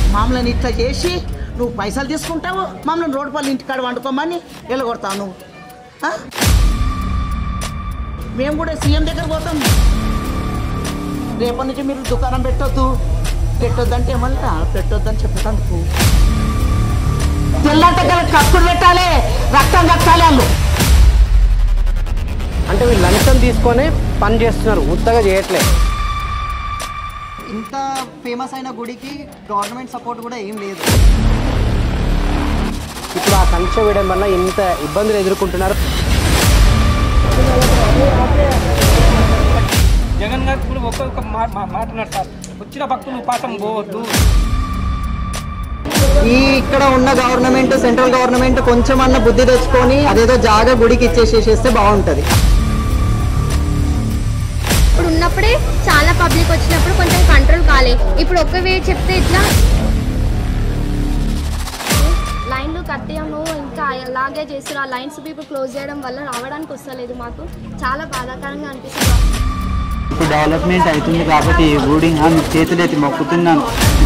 మమ్మల్ని ఇట్లా చేసి నువ్వు పైసలు తీసుకుంటావు మమ్మల్ని రోడ్డు పళ్ళు ఇంటికాడ వండుకోమని వెళ్ళగొడతావు నువ్వు ఆ? మేము కూడా సీఎం దగ్గర పోతాం రేపటి నుంచి మీరు దుకాణం పెట్టొద్దు పెట్టొద్దంటే మళ్ళీ పెట్టొద్దని చెప్పేటందుకు తెల్లంటే కక్కుడు పెట్టాలి రక్తం కట్టాలి వాళ్ళు అంటే వీళ్ళు లంచం తీసుకొని పని చేస్తున్నారు ఉత్తగా చేయట్లేదు ఇంత ఫేమస్ అయిన గుడికి గవర్నమెంట్ సపోర్ట్ కూడా ఏం లేదు ఇప్పుడు ఆ సమీక్ష వేయడం వల్ల ఇంత ఇబ్బందులు ఎదుర్కొంటున్నారు జగన్ గారు కూడా ఒక్కొక్క మాట మాట్లాడారు సార్ వచ్చిన భక్తులు ఉపాసం పోవద్దు ఈ ఇక్కడ ఉన్న గవర్నమెంట్ సెంట్రల్ గవర్నమెంట్ కొంచెం అన్న బుద్ధి తెచ్చుకొని అదేదో జాగా గుడికి ఇచ్చేసేసేస్తే బాగుంటది ఇప్పుడు ఉన్నప్పుడే చాలా పబ్లిక్ వచ్చినప్పుడు కొంచెం కంట్రోల్ కాలే ఇప్పుడు ఒక్క వే చెప్తే ఇట్లా లైన్లు కట్టాము ఇంకా అలాగే చేస్తారు ఆ లైన్స్ ఇప్పుడు క్లోజ్ చేయడం వల్ల రావడానికి వస్తలేదు మాకు చాలా బాధాకరంగా అనిపిస్తుంది ఇప్పుడు డెవలప్మెంట్ అవుతుంది కాబట్టి ఈ గుడి ఆ, మీకు చేతులెత్తి మొక్కుతున్నాను